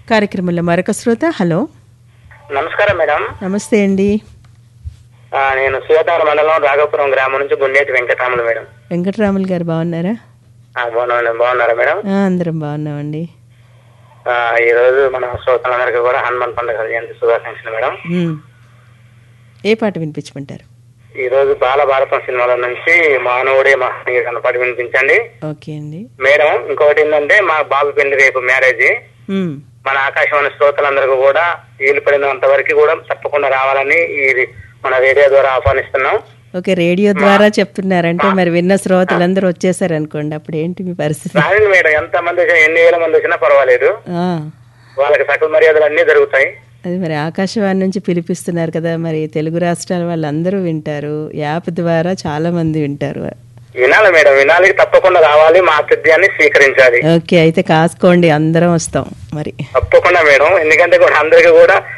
కార్యక్రమంలో మరొక శ్రోత హలో నమస్కారం మేడం నమస్తే అండి ఆ, నేను సుయతార మండలం రాఘపురం గ్రామం నుంచి గుండేటి వెంకటరాములు మేడం వెంకటరాములు గారు బాగున్నారా ఆ, బాగున్నా మేడం బాగున్నారా మేడం ఆ, అందరం బాగున్నామండి ఆ, ఈ రోజు మన శ్రోతలందరికీ కూడా హనుమాన్ పండుగ జయంతి శుభాకాంక్షలు మేడం ఉమ్. ఏ పాట వినిపించమంటారు ఈ రోజు బాలభారతం సినిమాల నుంచి మానవుడే మహనీయుడు అన్న పాట వినిపించండి ఓకే అండి మేడం ఇంకొకటి ఏంటంటే మా బాబు పెళ్లి రేపు మ్యారేజ్ ఉమ్. మన ఆకాశవాణి శ్రోతలందరికీ కూడా వీలు పడినంత వరకు కూడా తప్పకుండా రావాలని ఈ మన రేడియో ద్వారా ఆహ్వానిస్తున్నాం ఓకే రేడియో ద్వారా చెప్తున్నారంటే మరి విన్న శ్రోతలందరూ వచ్చేసారు అనుకోండి అప్పుడు ఏంటి మీ పరిస్థితి రాజండి మేడం ఎంత మంది వచ్చినా ఎన్ని వేల మంది వచ్చినా పర్వాలేదు ఆ, వాళ్ళకి సకల మర్యాదలు అన్ని జరుగుతాయి అది మరి ఆకాశవాణి నుంచి పిలిపిస్తున్నారు కదా మరి తెలుగు రాష్ట్రాల వాళ్ళందరూ వింటారు యాప్ ద్వారా చాలా మంది వింటారు వినాలి మేడం వినాలి తప్పకుండా రావాలి మా ఆతిథ్యాన్ని స్వీకరించాలి ఓకే అయితే కాసుకోండి అందరం వస్తాం మరి తప్పకుండా మేడం ఎందుకంటే కూడా అందరికీ కూడా